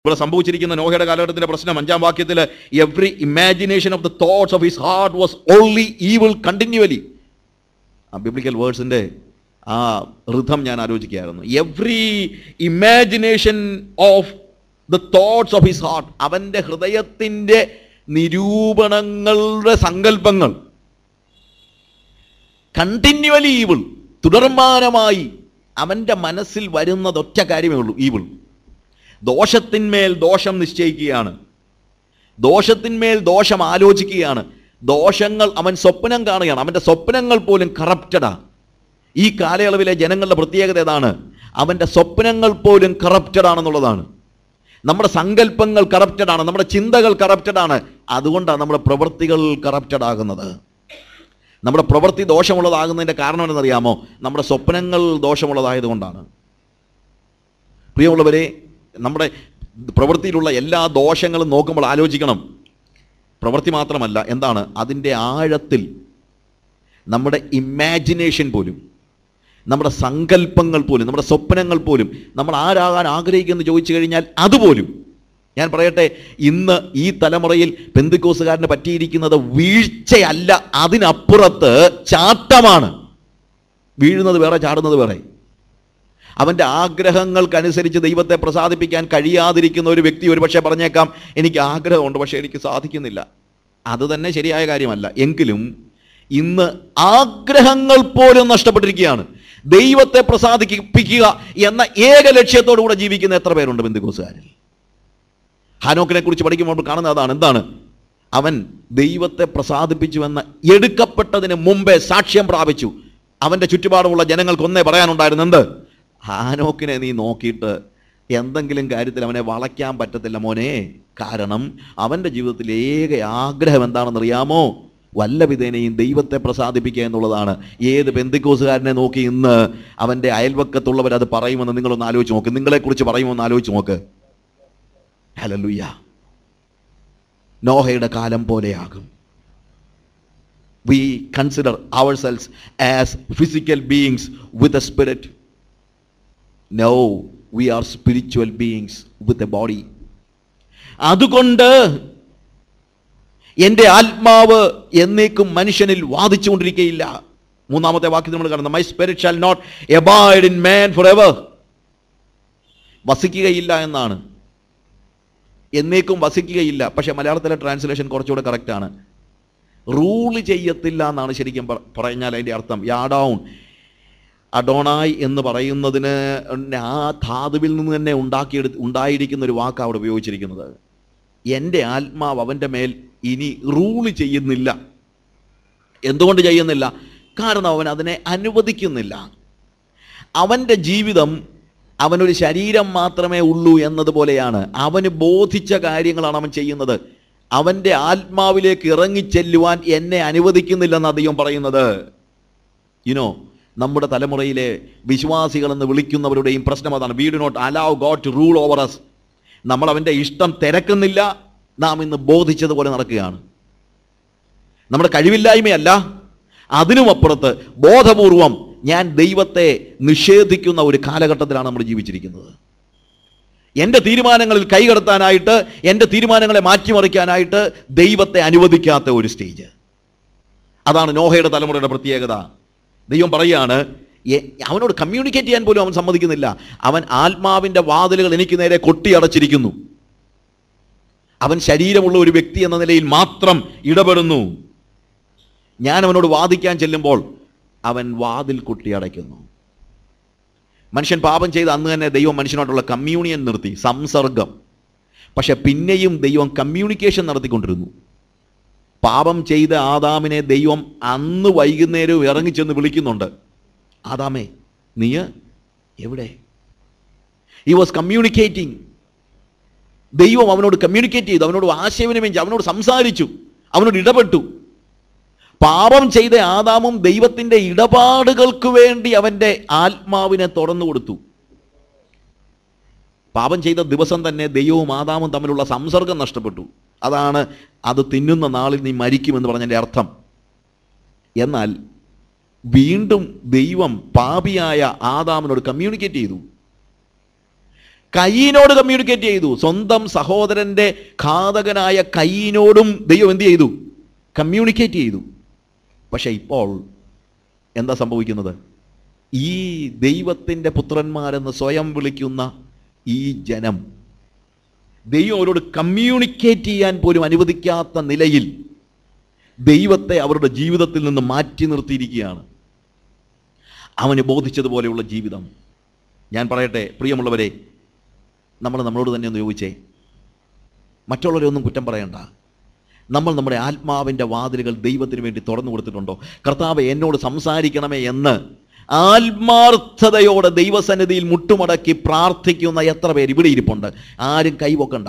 ഇവിടെ സംഭവിച്ചിരിക്കുന്ന നോഹയുടെ കാലഘട്ടത്തിന്റെ പ്രശ്നം അഞ്ചാം വാക്യത്തിൽ every imagination of the thoughts of his heart was only evil continuously ആ ബിബ്ലിക്കൽ വേർഡ്സിന്റെ ആ ഋതം ഞാൻ ആലോചിക്കുകയായിരുന്നു every imagination of the thoughts of his heart അവൻ്റെ ഹൃദയത്തിൻ്റെ നിരൂപണങ്ങളുടെ സങ്കല്പങ്ങൾ കണ്ടിന്യൂവലി ഈവിൾ തുടർമാനമായി അവൻ്റെ മനസ്സിൽ വരുന്നത് ഒറ്റ കാര്യമേ ഉള്ളൂ ഈവിൾ ദോഷത്തിന്മേൽ ദോഷം നിശ്ചയിക്കുകയാണ് ദോഷത്തിന്മേൽ ദോഷം ആലോചിക്കുകയാണ് ദോഷങ്ങൾ അവൻ സ്വപ്നം കാണുകയാണ് അവൻ്റെ സ്വപ്നങ്ങൾ പോലും കറപ്റ്റഡാ ഈ കാലയളവിലെ ജനങ്ങളുടെ പ്രത്യേകത ഏതാണ് അവൻ്റെ സ്വപ്നങ്ങൾ പോലും കറപ്റ്റഡ് ആണെന്നുള്ളതാണ് നമ്മുടെ സങ്കല്പങ്ങൾ കറപ്റ്റഡ് ആണ് നമ്മുടെ ചിന്തകൾ കറപ്റ്റഡ് ആണ് അതുകൊണ്ടാണ് നമ്മുടെ പ്രവൃത്തികൾ കറപ്റ്റഡ് ആകുന്നത് നമ്മുടെ പ്രവൃത്തി ദോഷമുള്ളതാകുന്നതിൻ്റെ കാരണം എന്തെന്നറിയാമോ നമ്മുടെ സ്വപ്നങ്ങൾ ദോഷമുള്ളതായതുകൊണ്ടാണ് പ്രിയമുള്ളവരെ നമ്മുടെ പ്രവൃത്തിയിലുള്ള എല്ലാ ദോഷങ്ങളും നോക്കുമ്പോൾ ആലോചിക്കണം പ്രവൃത്തി മാത്രമല്ല എന്താണ് അതിൻ്റെ ആഴത്തിൽ നമ്മുടെ ഇമാജിനേഷൻ പോലും നമ്മുടെ സങ്കല്പങ്ങൾ പോലും നമ്മുടെ സ്വപ്നങ്ങൾ പോലും നമ്മൾ ആരാകാൻ ആഗ്രഹിക്കുമെന്ന് ചോദിച്ചു കഴിഞ്ഞാൽ അതുപോലും ഞാൻ പറയട്ടെ ഇന്ന് ഈ തലമുറയിൽ പെന്തിക്കോസുകാരന് പറ്റിയിരിക്കുന്നത് വീഴ്ചയല്ല അതിനപ്പുറത്ത് ചാട്ടമാണ് വീഴുന്നത് വേറെ ചാടുന്നത് വേറെ അവൻ്റെ ആഗ്രഹങ്ങൾക്കനുസരിച്ച് ദൈവത്തെ പ്രസാദിപ്പിക്കാൻ കഴിയാതിരിക്കുന്ന ഒരു വ്യക്തി ഒരുപക്ഷെ പറഞ്ഞേക്കാം എനിക്ക് ആഗ്രഹമുണ്ട് പക്ഷേ എനിക്ക് സാധിക്കുന്നില്ല അത് തന്നെ ശരിയായ കാര്യമല്ല എങ്കിലും ഇന്ന് ആഗ്രഹങ്ങൾ പോലും നഷ്ടപ്പെട്ടിരിക്കുകയാണ് ദൈവത്തെ പ്രസാദിപ്പിക്കുക എന്ന ഏക ലക്ഷ്യത്തോടു കൂടെ ജീവിക്കുന്ന എത്ര പേരുണ്ട് ബന്ധുക്കോസുകാരിൽ ഹാനോക്കിനെ കുറിച്ച് പഠിക്കുമ്പോൾ നമ്മൾ കാണുന്ന അതാണ് എന്താണ് അവൻ ദൈവത്തെ പ്രസാദിപ്പിച്ചുവെന്ന് എടുക്കപ്പെട്ടതിന് മുമ്പേ സാക്ഷ്യം പ്രാപിച്ചു അവൻ്റെ ചുറ്റുപാടുമുള്ള ജനങ്ങൾക്ക് ഒന്നേ പറയാനുണ്ടായിരുന്നു എന്ത് ഹാനോക്കിനെ നീ നോക്കിയിട്ട് എന്തെങ്കിലും കാര്യത്തിൽ അവനെ വളയ്ക്കാൻ പറ്റത്തില്ല മോനെ കാരണം അവൻ്റെ ജീവിതത്തിൽ ഏക ആഗ്രഹം എന്താണെന്ന് അറിയാമോ വല്ല വിധേനയും ദൈവത്തെ പ്രസാദിപ്പിക്കുക എന്നുള്ളതാണ് ഏത് ബന്ധിക്കോസുകാരനെ നോക്കി ഇന്ന് അവൻ്റെ അയൽവക്കത്തുള്ളവർ അത് പറയുമെന്ന് നിങ്ങളൊന്ന് ആലോചിച്ച് നോക്ക് നിങ്ങളെക്കുറിച്ച് പറയുമെന്ന് ആലോചിച്ച് നോക്ക് ഹലലുയ്യ നോഹയുടെ കാലം പോലെയാകും we consider ourselves as physical beings with a spirit no we are spiritual beings with a body അതുകൊണ്ട് എൻ്റെ ആത്മാവ് എന്നേക്കും മനുഷ്യനിൽ വാദിച്ചുകൊണ്ടിരിക്കുകയില്ല മൂന്നാമത്തെ വാക്യം നമ്മൾ കാണുന്നത് my spirit shall not abide in man forever വസിക്കുകയില്ല എന്നാണ് എന്നേക്കും വസിക്കുകയില്ല പക്ഷെ മലയാളത്തിലെ ട്രാൻസ്ലേഷൻ കുറച്ചുകൂടെ കറക്റ്റാണ് റൂൾ ചെയ്യത്തില്ല എന്നാണ് ശരിക്കും പ- പറഞ്ഞാൽ അതിൻ്റെ അർത്ഥം യാഡൗൺ അഡോണായ് എന്ന് പറയുന്നതിന് ആ ധാതുവിൽ നിന്ന് തന്നെ ഉണ്ടാക്കിയെടുത്ത് ഉണ്ടായിരിക്കുന്ന ഒരു വാക്ക് അവിടെ ഉപയോഗിച്ചിരിക്കുന്നത് എൻ്റെ ആത്മാവ് അവൻ്റെ മേൽ ഇനി റൂൾ ചെയ്യുന്നില്ല എന്തുകൊണ്ട് ചെയ്യുന്നില്ല കാരണം അവൻ അതിനെ അനുവദിക്കുന്നില്ല അവൻ്റെ ജീവിതം അവനൊരു ശരീരം മാത്രമേ ഉള്ളൂ എന്നതുപോലെയാണ് അവന് ബോധിച്ച കാര്യങ്ങളാണ് അവൻ ചെയ്യുന്നത് അവൻ്റെ ആത്മാവിലേക്ക് ഇറങ്ങിച്ചെല്ലുവാൻ എന്നെ അനുവദിക്കുന്നില്ലെന്ന് അധികം പറയുന്നത് യുനോ നമ്മുടെ തലമുറയിലെ വിശ്വാസികളെന്ന് വിളിക്കുന്നവരുടെയും പ്രശ്നം അതാണ് we do not allow God to rule over us നമ്മൾ അവൻ്റെ ഇഷ്ടം തിരക്കുന്നില്ല നാം ഇന്ന് ബോധിച്ചതുപോലെ നടക്കുകയാണ് നമ്മുടെ കഴിവില്ലായ്മയല്ല അതിനുമപ്പുറത്ത് ബോധപൂർവം ഞാൻ ദൈവത്തെ നിഷേധിക്കുന്ന ഒരു കാലഘട്ടത്തിലാണ് നമ്മൾ ജീവിച്ചിരിക്കുന്നത് എൻ്റെ തീരുമാനങ്ങളിൽ കൈകടത്താനായിട്ട് എൻ്റെ തീരുമാനങ്ങളെ മാറ്റിമറിക്കാനായിട്ട് ദൈവത്തെ അനുവദിക്കാത്ത ഒരു സ്റ്റേജ് അതാണ് നോഹയുടെ തലമുറയുടെ പ്രത്യേകത ദൈവം പറയാണ് "എ- അവനോട് കമ്മ്യൂണിക്കേറ്റ് ചെയ്യാൻ പോലും അവൻ സമ്മതിക്കുന്നില്ല അവൻ ആത്മാവിൻ്റെ വാതിലുകൾ എനിക്ക് നേരെ കൊട്ടിയടച്ചിരിക്കുന്നു അവൻ ശരീരമുള്ള ഒരു വ്യക്തി എന്ന നിലയിൽ മാത്രം ഇടപെടുന്നു ഞാൻ അവനോട് വാദിക്കാൻ ചെല്ലുമ്പോൾ അവൻ വാതിൽ കൊട്ടിയടയ്ക്കുന്നു മനുഷ്യൻ പാപം ചെയ്ത് അന്ന് തന്നെ ദൈവം മനുഷ്യനോട്ടുള്ള കമ്മ്യൂണിയൻ നിർത്തി സംസർഗം പക്ഷെ പിന്നെയും ദൈവം കമ്മ്യൂണിക്കേഷൻ നടത്തിക്കൊണ്ടിരുന്നു പാപം ചെയ്ത ആദാമിനെ ദൈവം അന്ന് വൈകുന്നേരവും ഇറങ്ങിച്ചെന്ന് വിളിക്കുന്നുണ്ട് ആദാമേ നീ എവിടെ ഈ വാസ് കമ്മ്യൂണിക്കേറ്റിംഗ് ദൈവം അവനോട് കമ്മ്യൂണിക്കേറ്റ് ചെയ്തു അവനോട് ആശയവിനിമയം ചെയ്തു അവനോട് സംസാരിച്ചു അവനോട് ഇടപെട്ടു പാപം ചെയ്ത ആദാമും ദൈവത്തിൻ്റെ ഇടപാടുകൾക്ക് വേണ്ടി അവൻ്റെ ആത്മാവിനെ തുറന്നു കൊടുത്തു പാപം ചെയ്ത ദിവസം തന്നെ ദൈവവും ആദാമും തമ്മിലുള്ള സംസർഗം നഷ്ടപ്പെട്ടു അതാണ് അത് തിന്നുന്ന നാളിൽ നീ മരിക്കുമെന്ന് പറഞ്ഞതിൻ്റെ അർത്ഥം എന്നാൽ വീണ്ടും ദൈവം പാപിയായ ആദാമിനോട് കമ്മ്യൂണിക്കേറ്റ് ചെയ്തു കയ്യിനോട് കമ്മ്യൂണിക്കേറ്റ് ചെയ്തു സ്വന്തം സഹോദരന്റെ ഘാതകനായ കയ്യിനോടും ദൈവം എന്ത് ചെയ്തു കമ്മ്യൂണിക്കേറ്റ് ചെയ്തു പക്ഷെ ഇപ്പോൾ എന്താ സംഭവിക്കുന്നത് ഈ ദൈവത്തിൻ്റെ പുത്രന്മാരെന്ന് സ്വയം വിളിക്കുന്ന ഈ ജനം ദൈവം അവരോട് കമ്മ്യൂണിക്കേറ്റ് ചെയ്യാൻ പോലും അനുവദിക്കാത്ത നിലയിൽ ദൈവത്തെ അവരുടെ ജീവിതത്തിൽ നിന്ന് മാറ്റി നിർത്തിയിരിക്കുകയാണ് അവന് ബോധിച്ചതുപോലെയുള്ള ജീവിതം ഞാൻ പറയട്ടെ പ്രിയമുള്ളവരെ നമ്മൾ നമ്മളോട് തന്നെ ഒന്ന് ചോദിച്ചേ മറ്റുള്ളവരെ ഒന്നും കുറ്റം പറയണ്ട നമ്മൾ നമ്മുടെ ആത്മാവിൻ്റെ വാതിലുകൾ ദൈവത്തിന് വേണ്ടി തുറന്നു കൊടുത്തിട്ടുണ്ടോ കർത്താവ് എന്നോട് സംസാരിക്കണമേ എന്ന് ആത്മാർത്ഥതയോടെ ദൈവസന്നിധിയിൽ മുട്ടുമടക്കി പ്രാർത്ഥിക്കുന്ന എത്ര പേര് ഇവിടെ ഇരിപ്പുണ്ട് ആരും കൈവക്കണ്ട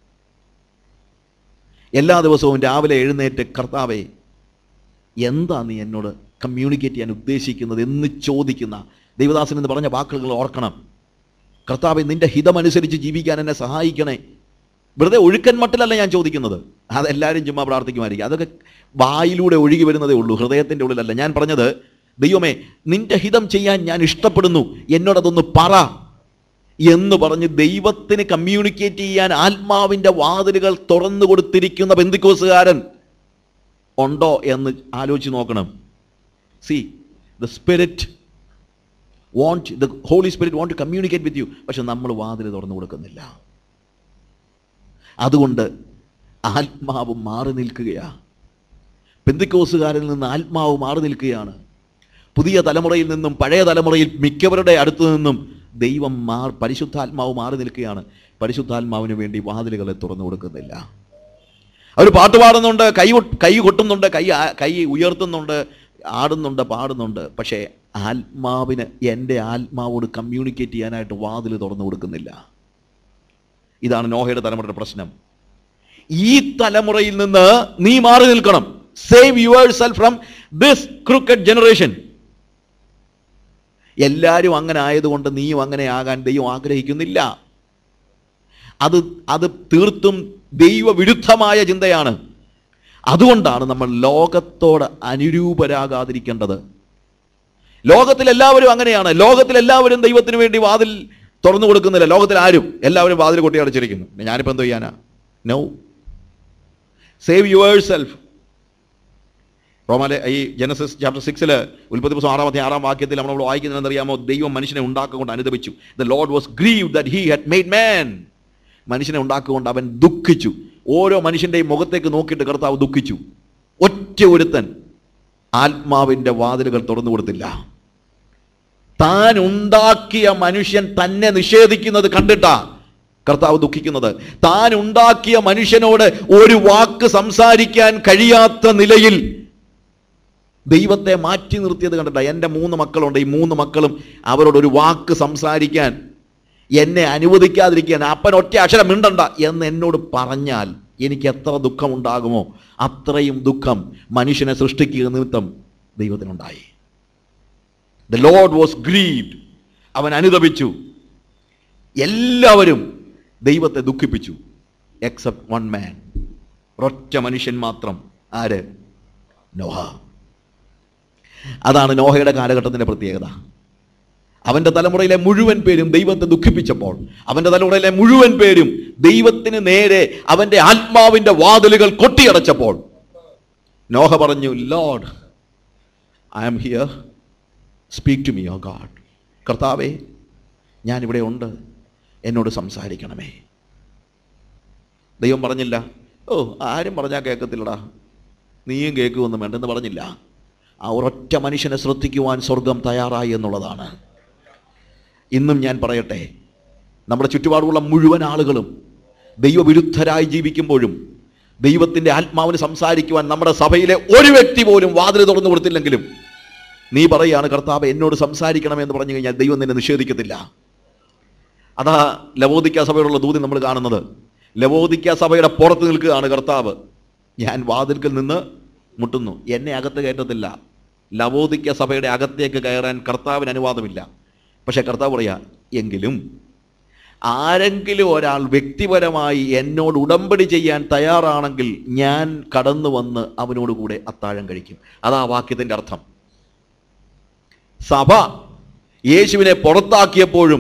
എല്ലാ ദിവസവും രാവിലെ എഴുന്നേറ്റ് കർത്താവെ എന്താ നീ എന്നോട് കമ്മ്യൂണിക്കേറ്റ് ചെയ്യാൻ ഉദ്ദേശിക്കുന്നത് എന്ന് ചോദിക്കുന്ന ദൈവദാസൻ എന്ന് പറഞ്ഞ വാക്കുകൾ ഓർക്കണം കർത്താവെ നിന്റെ ഹിതമനുസരിച്ച് ജീവിക്കാൻ എന്നെ സഹായിക്കണേ വെറുതെ ഒഴുക്കൻ മട്ടിലല്ല ഞാൻ ചോദിക്കുന്നത് അതെല്ലാവരും ചുമ്മാ പ്രാർത്ഥിക്കുമായിരിക്കും അതൊക്കെ വായിലൂടെ ഒഴുകി വരുന്നതേ ഉള്ളൂ ഹൃദയത്തിൻ്റെ ഉള്ളിലല്ല ഞാൻ പറഞ്ഞത് ദൈവമേ നിന്റെ ഹിതം ചെയ്യാൻ ഞാൻ ഇഷ്ടപ്പെടുന്നു എന്നോടതൊന്ന് പറ എന്ന് പറഞ്ഞ് ദൈവത്തിന് കമ്മ്യൂണിക്കേറ്റ് ചെയ്യാൻ ആത്മാവിൻ്റെ വാതിലുകൾ തുറന്നു കൊടുത്തിരിക്കുന്ന ബന്ധുക്കോസുകാരൻ ഉണ്ടോ എന്ന് ആലോചിച്ച് നോക്കണം see the spirit want the holy spirit want to communicate with you പക്ഷെ നമ്മൾ വാതിൽ തുറന്നു കൊടുക്കുന്നില്ല അതുകൊണ്ട് ആത്മാവ് മാറി നിൽക്കുകയാണ് പെന്തിക്കോസുകാരിൽ നിന്ന് ആത്മാവ് മാറി നിൽക്കുകയാണ് പുതിയ തലമുറയിൽ നിന്നും പഴയ തലമുറയിൽ മിക്കവരുടെ അടുത്തു നിന്നും ദൈവം മാർ പരിശുദ്ധാത്മാവ് മാറി നിൽക്കുകയാണ് പരിശുദ്ധാത്മാവിന് വേണ്ടി വാതിലുകളെ തുറന്നു കൊടുക്കുന്നില്ല അവർ പാട്ട് പാടുന്നുണ്ട് കൈ കൊട്ട്- കൈ കൊട്ടുന്നുണ്ട് കൈ ആ- കൈ ഉയർത്തുന്നുണ്ട് ആടുന്നുണ്ട് പാടുന്നുണ്ട് പക്ഷേ ആത്മാവിന് എൻ്റെ ആത്മാവോട് കമ്മ്യൂണിക്കേറ്റ് ചെയ്യാനായിട്ട് വാതിൽ തുറന്നു കൊടുക്കുന്നില്ല ഇതാണ് നോഹയുടെ തലമുറയുടെ പ്രശ്നം ഈ തലമുറയിൽ നിന്ന് നീ മാറി നിൽക്കണം save yourself from this crooked generation എല്ലാവരും അങ്ങനെ ആയതുകൊണ്ട് നീയും അങ്ങനെ ആകാൻ ദൈവം ആഗ്രഹിക്കുന്നില്ല അത് അത് തീർത്തും ദൈവവിരുദ്ധമായ ചിന്തയാണ് അതുകൊണ്ടാണ് നമ്മൾ ലോകത്തോട് അനുരൂപരാകാതിരിക്കേണ്ടത് ലോകത്തിൽ എല്ലാവരും അങ്ങനെയാണ് ലോകത്തിൽ എല്ലാവരും ദൈവത്തിന് വേണ്ടി വാതിൽ തുറന്നു കൊടുക്കുന്നില്ല ലോകത്തിൽ ആരും എല്ലാവരും വാതിൽ കൊട്ടി അടച്ചിരിക്കുന്നു ഞാനിപ്പോൾ എന്തോ ചെയ്യാനാ നോ സേവ് യുവർ സെൽഫ് റോമാലെ ഈ ജനസിസ് ചാപ്റ്റർ സിക്സിൽ ഉൽപ്പത്തി പുസ്തകം ആറാമത്തെ ആറാം വാക്യത്തിൽ നമ്മൾ വായിക്കുന്നത് അറിയാമോ ദൈവം മനുഷ്യനെ ഉണ്ടാക്കുകൊണ്ട് അനുദപിച്ചു the Lord was grieve that he had made man മനുഷ്യനെ ഉണ്ടാക്കുകൊണ്ട് അവൻ ദുഃഖിച്ചു ഓരോ മനുഷ്യൻ്റെയും മുഖത്തേക്ക് നോക്കിയിട്ട് കർത്താവ് ദുഃഖിച്ചു ഒറ്റ ഒരുത്തൻ ആത്മാവിൻ്റെ വാതിലുകൾ തുറന്നു കൊടുത്തില്ല താൻ ഉണ്ടാക്കിയ മനുഷ്യൻ തന്നെ നിഷേധിക്കുന്നത് കണ്ടിട്ടാ കർത്താവ് ദുഃഖിക്കുന്നത് താൻ ഉണ്ടാക്കിയ മനുഷ്യനോട് ഒരു വാക്ക് സംസാരിക്കാൻ കഴിയാത്ത നിലയിൽ ദൈവത്തെ മാറ്റി നിർത്തിയത് കണ്ടിട്ടാ എൻ്റെ മൂന്ന് മക്കളുണ്ട് ഈ മൂന്ന് മക്കളും അവരോട് ഒരു വാക്ക് സംസാരിക്കാൻ എന്നെ അനുവദിക്കാതിരിക്കാൻ അപ്പൻ ഒറ്റ അക്ഷരം മിണ്ടണ്ട എന്ന് എന്നോട് പറഞ്ഞാൽ എനിക്ക് എത്ര ദുഃഖമുണ്ടാകുമോ അത്രയും ദുഃഖം മനുഷ്യനെ സൃഷ്ടിക്കുക നിമിത്തം ദൈവത്തിനുണ്ടായി ദ ലോഡ് വാസ് ഗ്രീവ്ഡ് അവൻ അനുദപിച്ചു എല്ലാവരും ദൈവത്തെ ദുഃഖിപ്പിച്ചു എക്സെപ്റ്റ് വൺ മാൻ ഒരൊറ്റ മനുഷ്യൻ മാത്രം ആര് നോഹ അതാണ് നോഹയുടെ കാലഘട്ടത്തിൻ്റെ പ്രത്യേകത അവൻ്റെ തലമുറയിലെ മുഴുവൻ പേരും ദൈവത്തെ ദുഃഖിപ്പിച്ചപ്പോൾ അവൻ്റെ തലമുറയിലെ മുഴുവൻ പേരും ദൈവത്തിന് നേരെ അവൻ്റെ ആത്മാവിൻ്റെ വാതിലുകൾ കൊട്ടിയടച്ചപ്പോൾ നോഹ പറഞ്ഞു Lord I am here speak to me oh God കർത്താവേ ഞാനിവിടെ ഉണ്ട് എന്നോട് സംസാരിക്കണമേ ദൈവം പറഞ്ഞില്ല ഓ ആരും പറഞ്ഞാൽ കേൾക്കത്തില്ലടാ നീയും കേൾക്കുമെന്ന് വേണ്ടെന്ന് പറഞ്ഞില്ല ആ ഒരൊറ്റ മനുഷ്യനെ ശ്രദ്ധിക്കുവാൻ സ്വർഗം തയ്യാറായി എന്നുള്ളതാണ് ഇന്നും ഞാൻ പറയട്ടെ നമ്മുടെ ചുറ്റുപാടുള്ള മുഴുവൻ ആളുകളും ദൈവവിരുദ്ധരായി ജീവിക്കുമ്പോഴും ദൈവത്തിൻ്റെ ആത്മാവിന് സംസാരിക്കുവാൻ നമ്മുടെ സഭയിലെ ഒരു വ്യക്തി പോലും വാതിൽ തുറന്നു കൊടുത്തില്ലെങ്കിലും നീ പറയാണ് കർത്താവ് എന്നോട് സംസാരിക്കണമെന്ന് പറഞ്ഞു കഴിഞ്ഞാൽ ദൈവം നിന്നെ നിഷേധിക്കത്തില്ല അതാ ലവോദിക്ക സഭയോടുള്ള ദൂതി നമ്മൾ കാണുന്നത് ലവോദിക്ക സഭയുടെ പുറത്ത് നിൽക്കുകയാണ് കർത്താവ് ഞാൻ വാതിൽക്കൽ നിന്ന് മുട്ടുന്നു എന്നെ അകത്ത് കയറ്റത്തില്ല ലവോദിക്ക സഭയുടെ അകത്തേക്ക് കയറാൻ കർത്താവിന് അനുവാദമില്ല പക്ഷേ കർത്താവ് പറയാ എങ്കിലും ആരെങ്കിലും ഒരാൾ വ്യക്തിപരമായി എന്നോട് ഉടമ്പടി ചെയ്യാൻ തയ്യാറാണെങ്കിൽ ഞാൻ കടന്നു വന്ന് അവനോട് കൂടെ അത്താഴം കഴിക്കും അതാ വാക്യത്തിൻ്റെ അർത്ഥം സഭ യേശുവിനെ പുറത്താക്കിയപ്പോഴും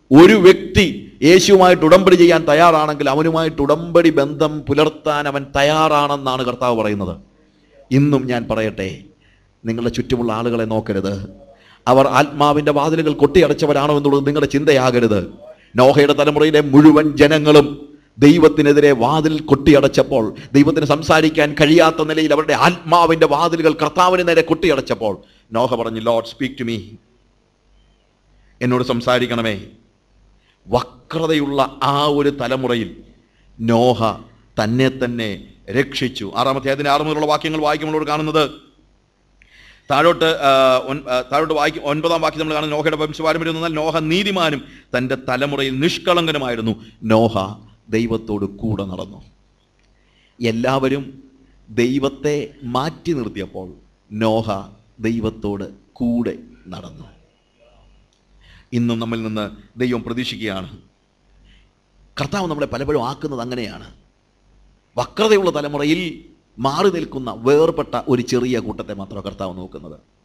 ഒരു വ്യക്തി യേശുവുമായിട്ട് ഉടമ്പടി ചെയ്യാൻ തയ്യാറാണെങ്കിൽ അവനുമായിട്ട് ഉടമ്പടി ബന്ധം പുലർത്താൻ അവൻ തയ്യാറാണെന്നാണ് കർത്താവ് പറയുന്നത് ഇന്നും ഞാൻ പറയട്ടെ നിങ്ങളുടെ ചുറ്റുമുള്ള ആളുകളെ നോക്കരുത് അവർ ആത്മാവിൻ്റെ വാതിലുകൾ കൊട്ടിയടച്ചവരാണോ എന്നുള്ളത് നിങ്ങളുടെ ചിന്തയാകരുത് നോഹയുടെ തലമുറയിലെ മുഴുവൻ ജനങ്ങളും ദൈവത്തിനെതിരെ വാതിൽ കൊട്ടിയടച്ചപ്പോൾ ദൈവത്തിന് സംസാരിക്കാൻ കഴിയാത്ത നിലയിൽ അവരുടെ ആത്മാവിൻ്റെ വാതിലുകൾ കർത്താവിന് നേരെ കൊട്ടിയടച്ചപ്പോൾ നോഹ പറഞ്ഞു ലോഡ് സ്പീക്ക് ടു മീ എന്നോട് സംസാരിക്കണമേ വക്രതയുള്ള ആ ഒരു തലമുറയിൽ നോഹ തന്നെ തന്നെ രക്ഷിച്ചു ആറാമത്തെ അതിന് ആറ് മുതലുള്ള വാക്യങ്ങൾ വായിക്കുമ്പോൾ കാണുന്നത് താഴോട്ട് ആ, ഒൻ- ആ, താഴോട്ട് വായിക്കും ഒൻപതാം വാക്യം നമ്മൾ കാണുന്നത് നോഹയുടെ വംശപാരമ്പര്യം എന്നാൽ നോഹ നീതിമാനും തൻ്റെ തലമുറയിൽ നിഷ്കളങ്കനുമായിരുന്നു നോഹ ദൈവത്തോട് കൂടെ നടന്നു എല്ലാവരും ദൈവത്തെ മാറ്റി നിർത്തിയപ്പോൾ നോഹ ദൈവത്തോട് കൂടെ നടന്നു ഇന്നും നമ്മിൽ നിന്ന് ദൈവം പ്രതീക്ഷിക്കുകയാണ് കർത്താവ് നമ്മളെ പലപ്പോഴും ആക്കുന്നത് അങ്ങനെയാണ് വക്രതയുള്ള തലമുറയിൽ മാറി നിൽക്കുന്ന വേർപെട്ട ഒരു ചെറിയ കൂട്ടത്തെ മാത്രമാണ് കർത്താവ് നോക്കുന്നത്